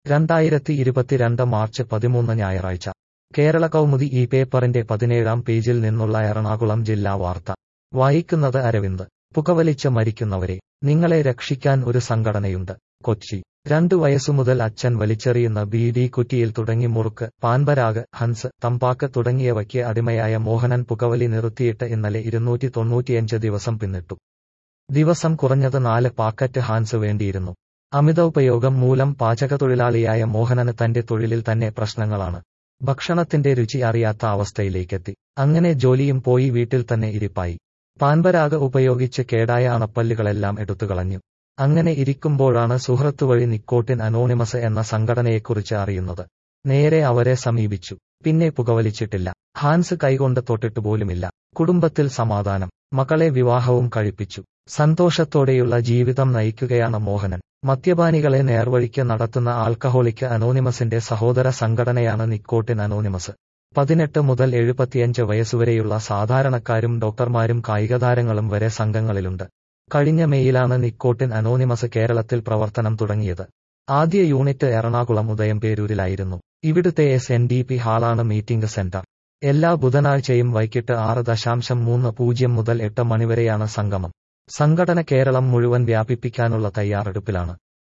രണ്ടായിരത്തി ഇരുപത്തിരണ്ട് മാർച്ച് പതിമൂന്ന് ഞായറാഴ്ച കേരള കൗമുദി ഈ പേപ്പറിന്റെ പതിനേഴാം പേജിൽ നിന്നുള്ള എറണാകുളം ജില്ലാ വാർത്ത വായിക്കുന്നത് അരവിന്ദ് പുകവലിച്ച് മരിക്കുന്നവരെ നിങ്ങളെ രക്ഷിക്കാൻ ഒരു സംഘടനയുണ്ട് കൊച്ചി രണ്ടു വയസ്സുമുതൽ അച്ഛൻ വലിച്ചെറിയുന്ന ബീഡി കുറ്റിയിൽ തുടങ്ങി മുറുക്ക് പാൻപരാഗ് ഹൻസ് തമ്പാക്ക് തുടങ്ങിയവയ്ക്ക് അടിമയായ മോഹനൻ പുകവലി നിർത്തിയിട്ട് ഇന്നലെ ഇരുന്നൂറ്റി തൊണ്ണൂറ്റിയഞ്ച് ദിവസം പിന്നിട്ടു ദിവസം കുറഞ്ഞത് നാല് പാക്കറ്റ് ഹാൻസ് വേണ്ടിയിരുന്നു അമിത ഉപയോഗം മൂലം പാചകത്തൊഴിലാളിയായ മോഹനന് തന്റെ തൊഴിലിൽ തന്നെ പ്രശ്നങ്ങളാണ് ഭക്ഷണത്തിന്റെ രുചി അറിയാത്ത അവസ്ഥയിലേക്കെത്തി അങ്ങനെ ജോലിയും പോയി വീട്ടിൽ തന്നെ ഇരിപ്പായി പാൻപരാഗ് ഉപയോഗിച്ച് കേടായ അണപ്പല്ലുകളെല്ലാം എടുത്തുകളഞ്ഞു അങ്ങനെ ഇരിക്കുമ്പോഴാണ് സുഹൃത്തു വഴി നിക്കോട്ടിൻ അനോണിമസ് എന്ന സംഘടനയെക്കുറിച്ച് അറിയുന്നത് നേരെ അവരെ സമീപിച്ചു പിന്നെ പുകവലിച്ചിട്ടില്ല ഹാൻസ് കൈകൊണ്ട് തൊട്ടിട്ട് പോലുമില്ല കുടുംബത്തിൽ സമാധാനം മകളെ വിവാഹവും കഴിപ്പിച്ചു സന്തോഷത്തോടെയുള്ള ജീവിതം നയിക്കുകയാണ് മോഹനൻ മദ്യപാനികളെ നേർവഴിക്ക് നടത്തുന്ന ആൽക്കഹോളിക് അനോണിമസിന്റെ സഹോദര സംഘടനയാണ് നിക്കോട്ടിൻ അനോണിമസ് പതിനെട്ട് മുതൽ എഴുപത്തിയഞ്ച് വയസ്സുവരെയുള്ള സാധാരണക്കാരും ഡോക്ടർമാരും കായികതാരങ്ങളും വരെ സംഘങ്ങളിലുണ്ട് കഴിഞ്ഞ മെയ്യിലാണ് നിക്കോട്ടിൻ അനോണിമസ് കേരളത്തിൽ പ്രവർത്തനം തുടങ്ങിയത് ആദ്യ യൂണിറ്റ് എറണാകുളം ഉദയംപേരൂരിലായിരുന്നു ഇവിടുത്തെ എസ് എൻ ഡി പി ഹാളാണ് മീറ്റിംഗ് സെന്റർ എല്ലാ ബുധനാഴ്ചയും വൈകിട്ട് ആറ് ദശാംശം മൂന്ന് പൂജ്യം മുതൽ എട്ട് മണിവരെയാണ് സംഗമം സംഘടന കേരളം മുഴുവൻ വ്യാപിപ്പിക്കാനുള്ള തയ്യാറെടുപ്പിലാണ്